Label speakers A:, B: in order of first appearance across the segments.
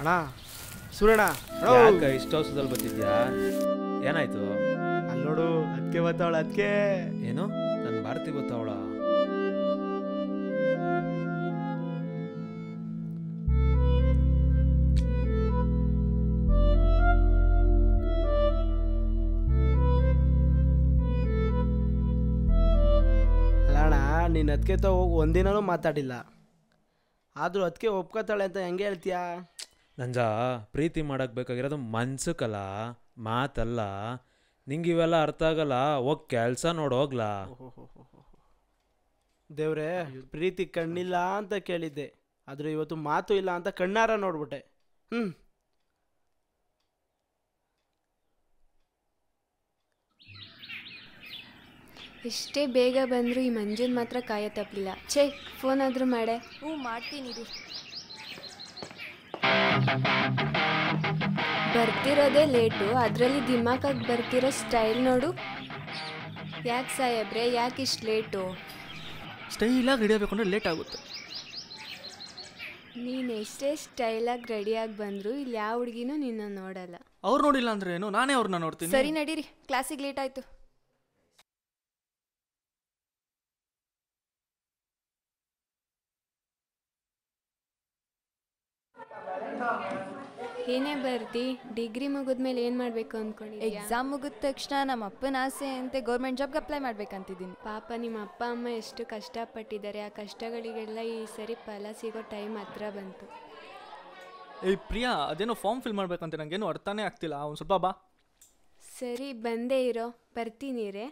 A: ಅಣ್ಣ ಸೂರ್ಯಣ್ಣ
B: ಯಾಕ ಇಷ್ಟ ಅವಸರದಲ್ಲಿ ಬರ್ತಿದ್ಯಾ ಏನಾಯ್ತು
A: ಅಲ್ಲಿ ನೋಡು ಅದಕ್ಕೆ ಬರ್ತಾವಳ ಅದಕ್ಕೆ
B: ಏನು ನನ್ನ ಭಾರತಿ ಗೊತ್ತಾವಳ
A: ಅಲ್ಲ ಅಣ್ಣ ನೀನು ಅದಕ್ಕೆ ತ ಹೋಗಿ ಒಂದಿನನೂ ಮಾತಾಡಿಲ್ಲ ಆದರೂ ಅದಕ್ಕೆ ಒಪ್ಕೋತಾಳೆ ಅಂತ ಹೆಂಗೆ ಹೇಳ್ತೀಯಾ
B: ನಂಜ ಪ್ರೀತಿ ಮಾಡಕ್ ಬೇಕಾಗಿರೋದು ಮನ್ಸಕ್ಕಲ್ಲ ಮಾತಲ್ಲ ನಿಂಗೆ ಇವೆಲ್ಲ ಅರ್ಥ ಆಗಲ್ಲ ಹೋಗ್ ಕೆಲ್ಸ ನೋಡ್ ಹೋಗ್ಲಾ
A: ದೇವ್ರೆ ಪ್ರೀತಿ ಕಣ್ಣಿಲ್ಲ ಅಂತ ಕೇಳಿದ್ದೆ ಆದ್ರೆ ಇವತ್ತು ಮಾತು ಇಲ್ಲ ಅಂತ ಕಣ್ಣಾರ ನೋಡ್ಬಿಟ್ಟೆ ಹ್ಞೂ
C: ಎಷ್ಟೇ ಬೇಗ ಬಂದರೂ ಈ ಮಂಜುನ್ ಮಾತ್ರ ಕಾಯ ತಪ್ಪಲಿಲ್ಲ ಛೇ ಫೋನ್ ಆದರೂ ಮಾಡೆ
D: ಹ್ಞೂ ಮಾಡ್ತೀನಿ ರೀ
C: ಬರ್ತಿರೋದೇ ಲೇಟು ಅದರಲ್ಲಿ ದಿಮಾಕಾಗಿ ಬರ್ತಿರೋ ಸ್ಟೈಲ್ ನೋಡು ಯಾಕೆ ಸಾಯಬ್ರೆ ಯಾಕೆ ಇಷ್ಟು ಲೇಟು
E: ಸ್ಟೈಲಾಗಿ ರೆಡಿ ಆಗಬೇಕು ಅಂದ್ರೆ ಲೇಟ್ ಆಗುತ್ತೆ
C: ನೀನು ಎಷ್ಟೇ ಸ್ಟೈಲಾಗಿ ರೆಡಿಯಾಗಿ ಬಂದರೂ ಇಲ್ಲಿ ಯಾವ ಹುಡುಗಿನೂ ನಿನ್ನ ನೋಡಲ್ಲ
E: ಅವ್ರು ನೋಡಿಲ್ಲ ಅಂದ್ರೆ ಏನು ನಾನೇ ಅವ್ರನ್ನ ನೋಡ್ತೀನಿ
D: ಸರಿ ನಡೀರಿ ಕ್ಲಾಸಿಗೆ ಲೇಟ್ ಆಯಿತು
C: ಏನೇ ಬರ್ತಿ ಡಿಗ್ರಿ ಮುಗಿದ್ಮೇಲೆ ಏನು ಮಾಡಬೇಕು ಅಂದ್ಕೊಂಡಿದ್ಯಾ
D: ಎಕ್ಸಾಮ್ ಮುಗಿದ ತಕ್ಷಣ ನಮ್ಮ ಅಪ್ಪನ ಆಸೆ ಅಂತೆ ಗೌರ್ಮೆಂಟ್ ಜಾಬ್ಗೆ ಅಪ್ಲೈ ಮಾಡ್ಬೇಕಂತಿದ್ದೀನಿ
C: ಪಾಪ ನಿಮ್ಮ ಅಪ್ಪ ಅಮ್ಮ ಎಷ್ಟು ಕಷ್ಟಪಟ್ಟಿದ್ದಾರೆ ಆ ಕಷ್ಟಗಳಿಗೆಲ್ಲ ಈ ಸರಿ ಫಲ ಸಿಗೋ ಟೈಮ್ ಹತ್ರ ಬಂತು
E: ಏಯ್ ಪ್ರಿಯಾ ಅದೇನೋ ಫಾರ್ಮ್ ಫಿಲ್ ಮಾಡ್ಬೇಕಂತೆ ನಂಗೇನು ಅರ್ಥನೇ ಆಗ್ತಿಲ್ಲ ಒಂದು ಸ್ವಲ್ಪ ಬಾ
C: ಸರಿ ಬಂದೇ ಇರೋ ಬರ್ತೀನಿ ರೇ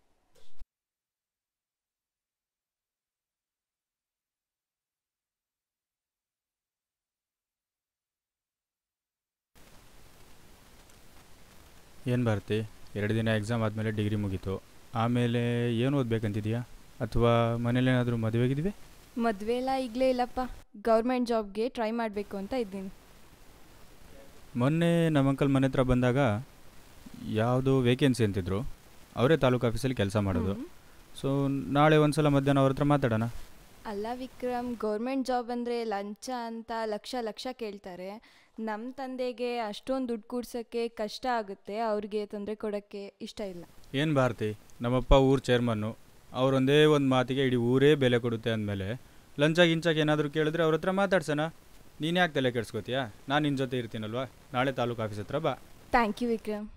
F: ಏನು ಭಾರತಿ ಎರಡು ದಿನ ಎಕ್ಸಾಮ್ ಆದಮೇಲೆ ಡಿಗ್ರಿ ಮುಗೀತು ಆಮೇಲೆ ಏನು ಓದಬೇಕಂತಿದೆಯಾ ಅಥವಾ ಮನೇಲೇನಾದರೂ ಮದುವೆಗಿದ್ವಿ
D: ಮದುವೆ ಎಲ್ಲ ಈಗಲೇ ಇಲ್ಲಪ್ಪ ಗೌರ್ಮೆಂಟ್ ಜಾಬ್ಗೆ ಟ್ರೈ ಮಾಡಬೇಕು ಅಂತ ಇದ್ದೀನಿ
F: ಮೊನ್ನೆ ನಮ್ಮ ಅಂಕಲ್ ಮನೆ ಹತ್ರ ಬಂದಾಗ ಯಾವುದು ವೇಕೆನ್ಸಿ ಅಂತಿದ್ರು ಅವರೇ ತಾಲೂಕು ಆಫೀಸಲ್ಲಿ ಕೆಲಸ ಮಾಡೋದು ಸೊ ನಾಳೆ ಒಂದು ಸಲ ಮಧ್ಯಾಹ್ನ ಅವ್ರ ಹತ್ರ ಮಾತಾಡೋಣ
D: ಅಲ್ಲ ವಿಕ್ರಮ್ ಗೌರ್ಮೆಂಟ್ ಜಾಬ್ ಅಂದರೆ ಲಂಚ ಅಂತ ಲಕ್ಷ ಲಕ್ಷ ಕೇಳ್ತಾರೆ ನಮ್ಮ ತಂದೆಗೆ ಅಷ್ಟೊಂದು ದುಡ್ಡು ಕೂಡ್ಸೋಕ್ಕೆ ಕಷ್ಟ ಆಗುತ್ತೆ ಅವ್ರಿಗೆ ತೊಂದರೆ ಕೊಡೋಕ್ಕೆ ಇಷ್ಟ ಇಲ್ಲ
F: ಏನು ಭಾರತಿ ನಮ್ಮಪ್ಪ ಊರು ಚೇರ್ಮನ್ನು ಅವರೊಂದೇ ಒಂದು ಮಾತಿಗೆ ಇಡೀ ಊರೇ ಬೆಲೆ ಕೊಡುತ್ತೆ ಅಂದಮೇಲೆ ಲಂಚ ಗಿಂಚಾಗ ಏನಾದರೂ ಕೇಳಿದ್ರೆ ಅವ್ರ ಹತ್ರ ಮಾತಾಡ್ಸೋಣ ನೀನು ಯಾಕೆ ತಲೆ ಕೆಡ್ಸ್ಕೊತೀಯಾ ನಾನು ನಿನ್ನ ಜೊತೆ ಇರ್ತೀನಲ್ವಾ ನಾಳೆ ತಾಲೂಕು ಆಫೀಸ್ ಹತ್ರ ಬಾ
D: ಥ್ಯಾಂಕ್ ಯು ವಿಕ್ರಮ್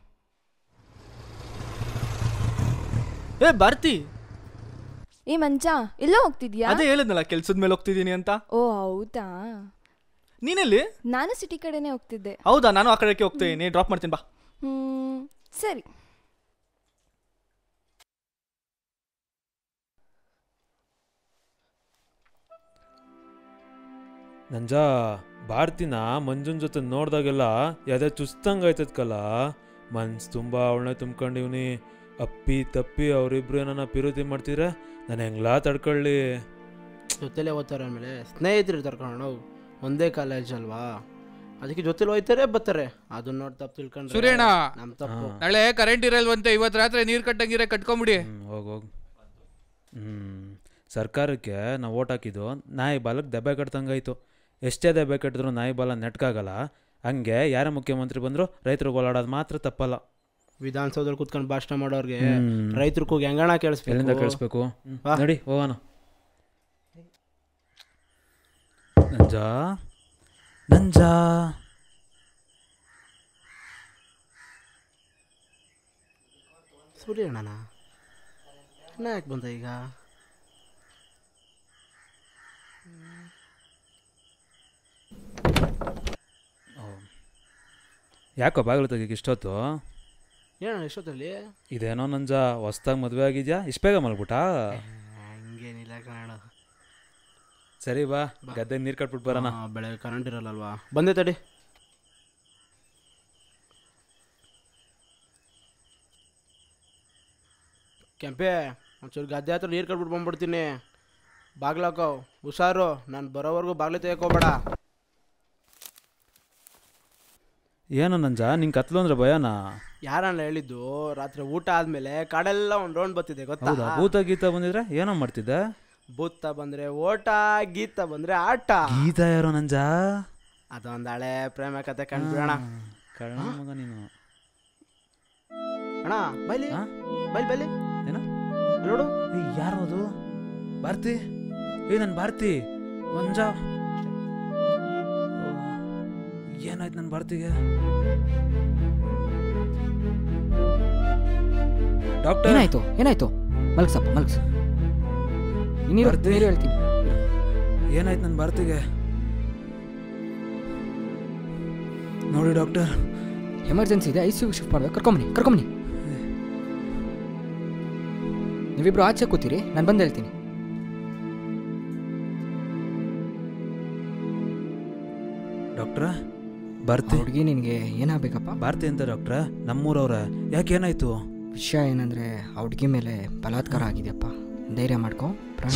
E: ಏ ಭಾರತಿ
D: ಏ ಮಂಚ ಎಲ್ಲೋ ಹೋಗ್ತಿದ್ಯಾ
E: ಅದೇ ಹೇಳಿದ್ನಲ್ಲ ಕೆಲ್ಸದ ಮೇಲೆ ಹೋಗ್ತಿದ್ದೀನಿ ಅಂತ
D: ಓ ಹೌದಾ
E: ನೀನೆಲ್ಲಿ
D: ನಾನು ಸಿಟಿ ಕಡೆನೇ ಹೋಗ್ತಿದ್ದೆ
E: ಹೌದಾ ನಾನು ಆ ಕಡೆಗೆ ಹೋಗ್ತೀನಿ ಡ್ರಾಪ್ ಮಾಡ್ತೀನಿ ಬಾ
D: ಹ್ಞೂ ಸರಿ
B: ನಂಜ ಭಾರತಿನ ಮಂಜುನ್ ಜೊತೆ ನೋಡ್ದಾಗೆಲ್ಲ ಯಾವ್ದೇ ಚುಸ್ತಂಗ್ ಆಯ್ತದ್ಕಲ್ಲ ಮನ್ಸ್ ತುಂಬಾ ಅವಳನ್ನ ತುಂಬ್ಕೊಂಡಿವ್ನಿ ಅಪ್ಪಿ ತಪ್ಪಿ ಅವರಿಬ್ರು ಏನನ್ನ ಪಿರುತಿ ಮಾಡ್ತಿದ್ರೆ ನಾನು ಹೆಂಗ್ಲಾ ತಡ್ಕೊಳ್ಳಿ
A: ಜೊತೆಲೇ ಓದ್ತಾರೆ ಆಮೇಲೆ ಸ್ನೇಹಿತರು ಇರ್ತಾರೆ ಕಣೋ ಒಂದೇ ಕಾಲೇಜ್ ಅಲ್ವಾ ಅದಕ್ಕೆ ಜೊತೆಲಿ ಹೋಯ್ತಾರೆ ಬರ್ತಾರೆ ಅದನ್ನ ನೋಡಿ ತಪ್ಪು ತಿಳ್ಕೊಂಡ್ರೆ
G: ಸುರೇಣ
A: ನಮ್ಮ ತಪ್ಪು
B: ಹಾ.
G: ನಾಳೆ ಕರೆಂಟ್ ಇರಲ್ವಂತೆ ಇವತ್ತು ರಾತ್ರಿ ನೀರು ಕಟ್ಟಂಗಿರೆ ಕಟ್ಕೊಂಬಿಡಿ
B: ಹ್ಮ್, ಹೋಗ್ ಹೋಗ್ ಹ್ಮ್ ಸರ್ಕಾರಕ್ಕೆ ನಾವು ಓಟ್ ಹಾಕಿದ್ದು ನಾಯಿ ಬಾಲಕ್ಕೆ ದೆಬ್ಬೆ ಕಟ್ದಂಗಾಯ್ತು ಎಷ್ಟೇ ದೆಬ್ಬೆ ಕಟ್ಟಿದ್ರು ನಾಯಿ ಬಾಲ ನೆಟ್ಕಾಗಲ್ಲ ಹಂಗೆ ಯಾರೇ ಮುಖ್ಯಮಂತ್ರಿ ಬಂದ್ರು ರೈತರು ಓಲಾಡೋದು ಮಾತ್ರ ತಪ್ಪಲ್ಲ
A: ವಿಧಾನಸೌಧದಲ್ಲಿ ಕುತ್ಕೊಂಡು ಭಾಷಣ ಮಾಡೋರ್ಗೆ
B: ಹ್ಮ್.
A: ರೈತರ ಕೂಗಿ ಹೆಂಗಣ
B: ಎಲ್ಲಿಂದ
A: ಕೇಳಿಸ್ಬೇಕು
B: ಕೇಳಿಸ್ಬೇಕು
A: ಬಾ.
B: ನಡಿ ಹೋಗೋಣ ನಂಜಾ ನಂಜಾ
A: ಸೂರ್ಯಣ್ಣನ ಅಣ್ಣ ಯಾಕೆ ಬಂದ ಈಗ
B: ಯಾಕೋ ಬಾಗಿಲು ತೆಗಿಗೆ ಇಷ್ಟೊತ್ತು
A: ಏನಣ್ಣ ಎಷ್ಟೊತ್ತಲ್ಲಿ
B: ಇದೇನೋ ನಂಜ ಹೊಸ್ದಾಗಿ ಮದುವೆ ಆಗಿದ್ಯಾ ಇಷ್ಟು ಬೇಗ ಮಲ್ಬಿಟ್ಟಾ
A: ಹಂಗೇನಿಲ್ಲ ಕಣ
B: ಸರಿ ಬಾ ಗದ್ದೆಗೆ ನೀರು ಕಟ್ಬಿಟ್ಟು ಬರೋಣ
A: ಬೆಳಗ್ಗೆ ಕರೆಂಟ್ ಇರಲ್ಲಲ್ವಾ ಬಂದೆ ತಡಿ ಕೆಂಪೆ ಒಂಚೂರು ಗದ್ದೆ ಹತ್ರ ನೀರು ಕಟ್ಬಿಟ್ಟು ಬಂದ್ಬಿಡ್ತೀನಿ ಬಾಗ್ಲಾಕೋ ಹುಷಾರು ನಾನು ಬರೋವರೆಗೂ ಬಾಗ್ಲು ತೆಗೋಬೇಡ
B: ಏನು ನಂಜ ನಿಂಗೆ ಕತ್ಲು ಅಂದ್ರೆ ಭಯನಾ
A: ಯಾರನ್ನ ಹೇಳಿದ್ದು ರಾತ್ರಿ ಊಟ ಆದ್ಮೇಲೆ ಕಾಡೆಲ್ಲ ಒಂದು ರೌಂಡ್ ಬರ್ತಿದೆ
B: ಹೌದಾ
A: ಗೊತ್ತಾ
B: ಭೂತ ಗೀತ ಬಂದಿದ್ರೆ ಏನೋ ಮಾಡ್ತಿದ್ದೆ
A: ಭೂತ ಬಂದ್ರೆ ಓಟ ಗೀತ ಬಂದ್ರೆ ಆಟ
B: ಗೀತ ಯಾರೋ ನಂಜ
A: ಅದೊಂದು ಹಳೆ ಪ್ರೇಮ ಕತೆ ಕಂಡ್ಬಿಡೋಣ
B: ಕಳ್ಳ ಮಗ ನೀನು
A: ಅಣ್ಣ ಬೈಲಿ
B: ಹಾ?
A: ಬೈಲಿ ಬೈಲಿ
B: ಏನು?
A: ನೋಡು
B: ಏ ಯಾರು ಅದು ಭಾರತಿ ಏ ನನ್ನ ಭಾರತಿ ಒಂಜ ಏನಾಯ್ತು ನನ್ನ ಭಾರತಿಗೆ ಡಾಕ್ಟರ್
H: ಏನಾಯ್ತು ಏನಾಯ್ತು ಮಲಗ್ಸಪ್ಪ ಮಲಗ್ಸು ಇನ್ನೀರು
B: ಬರ್ತೀನಿ.
H: ನೀರು ಹೇಳ್ತೀನಿ
B: ಏನಾಯ್ತು ನನ್ನ ಭಾರತಿಗೆ ನೋಡಿ ಡಾಕ್ಟರ್
H: ಎಮರ್ಜೆನ್ಸಿ ಇದೆ ಐ ಸಿ ಯು ಶಿಫ್ಟ್ ಮಾಡ್ಬೇಕು ಕರ್ಕೊಂಬನಿ ಕರ್ಕೊಂಬನಿ ನೀವಿಬ್ರು ಆಚೆ ಕೂತೀರಿ ನಾನು ಬಂದು ಹೇಳ್ತೀನಿ
B: ಡಾಕ್ಟ್ರ ಭಾರತಿ
H: ಹುಡುಗಿ ನಿನಗೆ ಏನಾಗಬೇಕಪ್ಪ
B: ಭಾರತಿ ಅಂತ ಡಾಕ್ಟ್ರ ನಮ್ಮೂರವ್ರ ಯಾಕೆ ಏನಾಯ್ತು
H: ವಿಷಯ ಏನಂದರೆ ಆ ಹುಡುಗಿ ಮೇಲೆ ಬಲಾತ್ಕಾರ ಆಗಿದೆಯಪ್ಪ ಧೈರ್ಯ ಮಾಡ್ಕೊ ಪ್ರಾಣ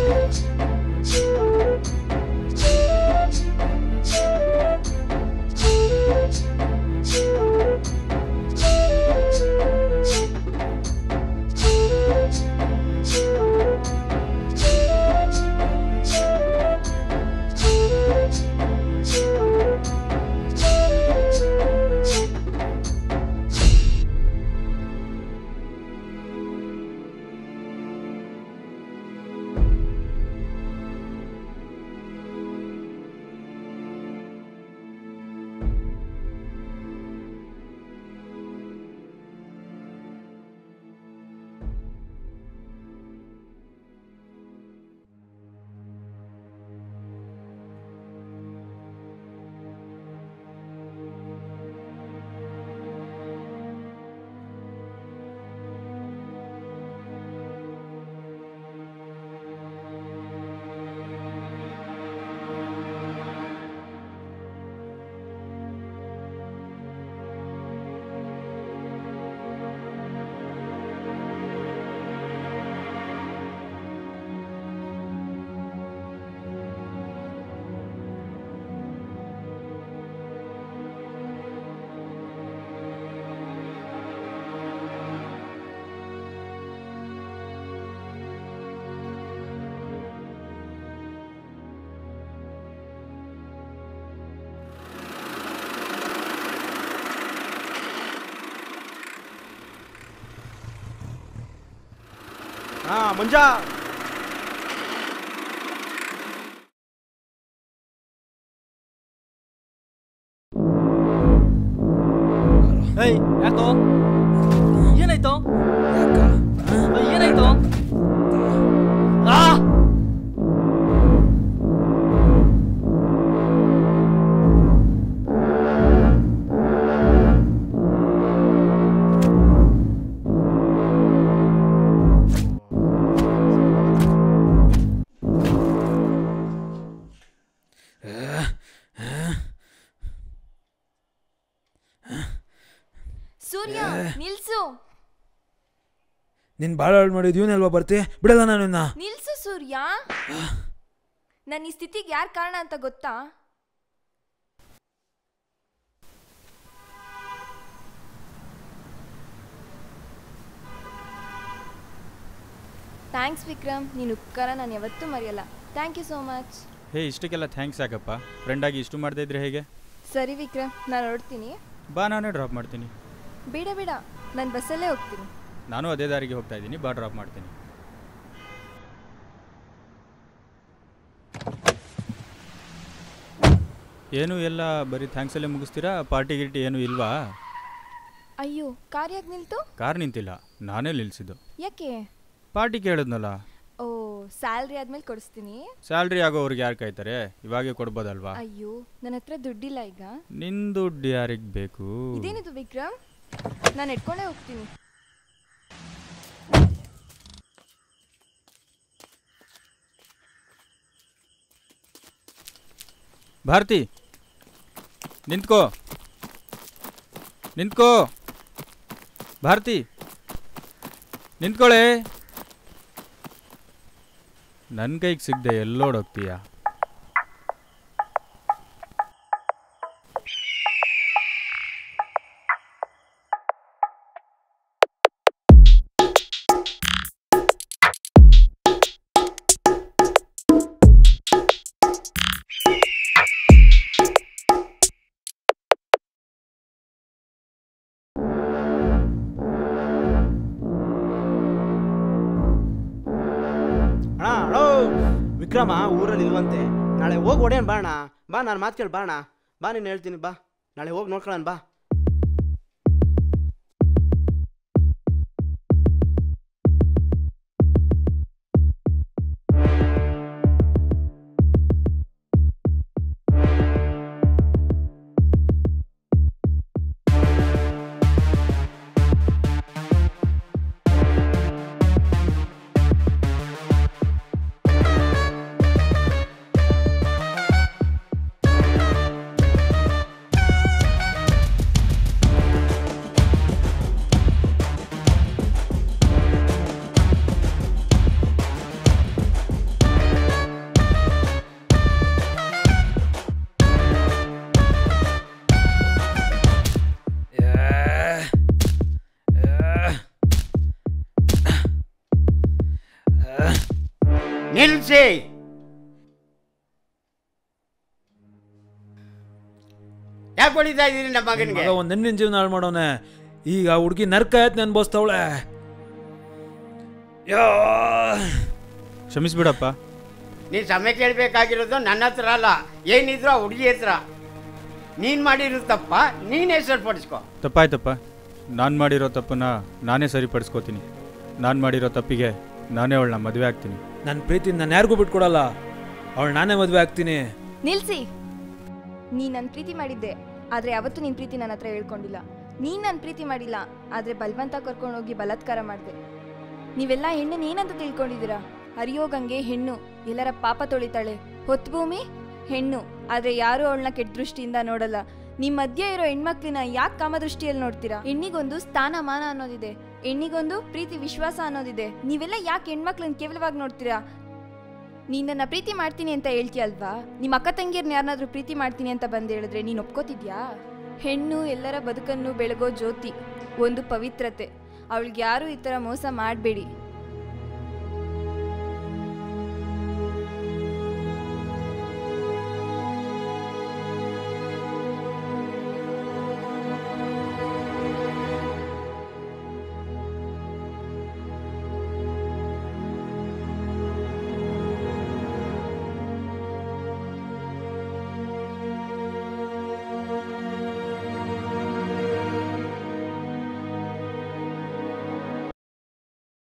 A: ಹಾ ಮಂಜ
E: ಏಯ್ ಯಾಕೋ ಏನಾಯ್ತು
B: ಯಾಕ
E: ಏಯ್, ಏನಾಯ್ತು ಆ
D: ಸೂರ್ಯ ನಿಲ್ಸು
B: ನಿನ್ ಭಾಳ ಹಾಳು ಮಾಡಿದ್ ಇವನಲ್ವಾ ಬರ್ತಿ ಬಿಡಲ್ಲ ನಾನು ಇನ್ನ
D: ನಿಲ್ಸು ಸೂರ್ಯ ನನ್ನ ಈ ಸ್ಥಿತಿಗೆ ಯಾರು ಕಾರಣ ಅಂತ ಗೊತ್ತಾ ಥ್ಯಾಂಕ್ಸ್ ವಿಕ್ರಮ್ ನೀನು ಉಪಕಾರ ನಾನು ಯಾವತ್ತೂ ಮರೆಯಲ್ಲ thank you so much
F: hey ಇಷ್ಟಕ್ಕೆಲ್ಲ ಥ್ಯಾಂಕ್ಸ್ ಯಾಕಪ್ಪ ಫ್ರೆಂಡಾಗಿ ಇಷ್ಟು ಮಾಡದೇ ಇದ್ರೆ ಹೇಗೆ
D: ಸರಿ ವಿಕ್ರಮ್ ನಾನು ಹೊರಡ್ತೀನಿ
F: ಬಾ ನಾನೇ ಡ್ರಾಪ್ ಮಾಡ್ತೀನಿ
D: ಬೇಡ ಬೇಡ ನಾನು ಬಸ್ಸಲ್ಲೇ ಹೋಗ್ತೀನಿ
F: ನಾನು ಅದೇ ದಾರಿಗೆ ಹೋಗ್ತಾ ಇದ್ದೀನಿ ಬಾ ಡ್ರಾಪ್ ಮಾಡ್ತೀನಿ ಏನು ಎಲ್ಲ ಬರೀ ಥ್ಯಾಂಕ್ಸಲ್ಲೇ ಮುಗಿಸ್ತೀರಾ ಪಾರ್ಟಿ ಗಿರ್ಟಿ ಏನು ಇಲ್ವಾ
D: ಅಯ್ಯೋ ಕಾರ್ ಯಾಕೆ ನಿಲ್ತು
F: ಕಾರ್ ನಿಂತಿಲ್ಲ ನಾನೇ ನಿಲ್ಸಿದ್ದು
D: ಯಾಕೆ
F: ಪಾರ್ಟಿ ಕೇಳಿದ್ನಲ್ಲ
D: ಓ ಸ್ಯಾಲ್ರಿ ಆದ್ಮೇಲೆ ಕೊಡಿಸ್ತೀನಿ
F: ಸ್ಯಾಲ್ರಿ ಆಗೋವ್ರಿಗೆ ಯಾರು ಕಾಯ್ತಾರೆ ಇವಾಗೇ ಕೊಡ್ಬೋದಲ್ವಾ
D: ಅಯ್ಯೋ ನನ್ನ ಹತ್ರ ದುಡ್ಡಿಲ್ಲ ಈಗ
F: ನಿನ್ ದುಡ್ಡು ಯಾರಿಗೆ ಬೇಕು
D: ಇದೇನಿದು ವಿಕ್ರಮ್ ನಾನು ಎಟ್ಕೊಂಡೇ ಹೋಗ್ತೀನಿ
F: ಭಾರತಿ ನಿಂತ್ಕೋ ನಿಂತ್ಕೋ ಭಾರತಿ ನಿಂತ್ಕೊಳ್ಳೆ ನನ್ನ ಕೈಗೆ ಸಿಗದೆ ಎಲ್ಲೋಡೋಗ್ತೀಯಾ
A: ವಿಕ್ರಮ ಊರಲ್ಲಿ ಇಲ್ವಂತೆ ನಾಳೆ ಹೋಗಿ ಹೊಡೆಯೋಣ ಬಾಣ ಬಾ ನಾನು ಮಾತು ಕೇಳಿ ಬಾಣ ಬಾ ನೀನು ಹೇಳ್ತೀನಿ ಬಾ ನಾಳೆ ಹೋಗಿ ನೋಡ್ಕೊಳ್ಳೋಣ ಬಾ
I: ನಿಲ್ಸಿ ಯಾಕೆ ಹೊಡಿತಾ ಇದ್ದೀರಿ ನಮ್ಮ ಮಗನಿಗೆ
B: ಮಗ ಒಂದ್ ಹೆಣ್ಣಿನ ಜೀವನ ಹಾಳು ಮಾಡೋನೆ ಈಗ ಹುಡುಗಿ ನರ್ಕ ಆಯ್ತು ಅನ್ಬೋಸ್ತವಳೆ
F: ಕ್ಷಮಿಸ್ಬಿಡಪ್ಪ
I: ನೀನು ಸಮಯ ಕೇಳಬೇಕಾಗಿರೋದು ನನ್ನ ಹತ್ರ ಅಲ್ಲ ಏನಿದ್ರು ಆ ಹುಡುಗಿ ಹತ್ರ ನೀನು ಮಾಡಿರೋ ತಪ್ಪ ನೀನೇ ಸರಿಪಡಿಸ್ಕೊ
F: ತಪ್ಪಾಯ್ತಪ್ಪ ನಾನು ಮಾಡಿರೋ ತಪ್ಪನ್ನ ನಾನೇ ಸರಿಪಡಿಸ್ಕೋತೀನಿ ನಾನು ಮಾಡಿರೋ ತಪ್ಪಿಗೆ ನಾನೇ ಅವಳನ್ನ ಮದುವೆ ಆಗ್ತೀನಿ
B: ನನ್ನ ಪ್ರೀತಿ ನಾನು ಯಾರಿಗೂ ಬಿಟ್ಕೊಡಲ್ಲ ಅವಳು ನಾನೇ ಮದುವೆ ಆಗ್ತೀನಿ
D: ನಿಲ್ಸಿ ನೀ ನನ್ನ ಪ್ರೀತಿ ಮಾಡಿದ್ದೆ ಆದರೆ ಯಾವತ್ತೂ ನಿನ್ನ ಪ್ರೀತಿ ನನ್ನ ಹತ್ರ ಹೇಳ್ಕೊಂಡಿಲ್ಲ ನೀನು ನನ್ನ ಪ್ರೀತಿ ಮಾಡಿಲ್ಲ ಆದರೆ ಬಲವಂತ ಕರ್ಕೊಂಡು ಹೋಗಿ ಬಲಾತ್ಕಾರ ಮಾಡಿದೆ ನೀವೆಲ್ಲ ಹೆಣ್ಣನ್ನು ಏನಂತ ತಿಳ್ಕೊಂಡಿದ್ದೀರಾ ಹರಿಯೋ ಗಂಗೆ ಹೆಣ್ಣು ಎಲ್ಲರ ಪಾಪ ತೊಳಿತಾಳೆ ಹೊತ್ತು ಭೂಮಿ ಹೆಣ್ಣು ಆದರೆ ಯಾರೂ ಅವಳನ್ನ ಕೆಟ್ಟ ದೃಷ್ಟಿಯಿಂದ ನೋಡಲ್ಲ ನಿಮ್ಮ ಮಧ್ಯೆ ಇರೋ ಹೆಣ್ಮಕ್ಳನ್ನ ಯಾಕೆ ಕಾಮದೃಷ್ಟಿಯಲ್ಲಿ ನೋಡ್ತೀರಾ ಹೆಣ್ಣಿಗೊಂದು ಸ್ಥಾನಮಾನ ಅನ್ನೋದಿದೆ ಹೆಣ್ಣಿಗೊಂದು ಪ್ರೀತಿ ವಿಶ್ವಾಸ ಅನ್ನೋದಿದೆ ನೀವೆಲ್ಲ ಯಾಕೆ ಹೆಣ್ಮಕ್ಳನ್ನ ಕೇವಲವಾಗಿ ನೋಡ್ತೀರಾ ನೀನ್ ನನ್ನ ಪ್ರೀತಿ ಮಾಡ್ತೀನಿ ಅಂತ ಹೇಳ್ತೀಯಲ್ವಾ ನಿಮ್ಮ ಅಕ್ಕ ತಂಗಿಯರ್ನ ಯಾರನ್ನಾದ್ರೂ ಪ್ರೀತಿ ಮಾಡ್ತೀನಿ ಅಂತ ಬಂದು ಹೇಳಿದ್ರೆ ನೀನು ಒಪ್ಕೋತಿದ್ಯಾ ಹೆಣ್ಣು ಎಲ್ಲರ ಬದುಕನ್ನು ಬೆಳಗೋ ಜ್ಯೋತಿ ಒಂದು ಪವಿತ್ರತೆ ಅವಳಿಗೆ ಯಾರೂ ಈ ಥರ ಮೋಸ ಮಾಡಬೇಡಿ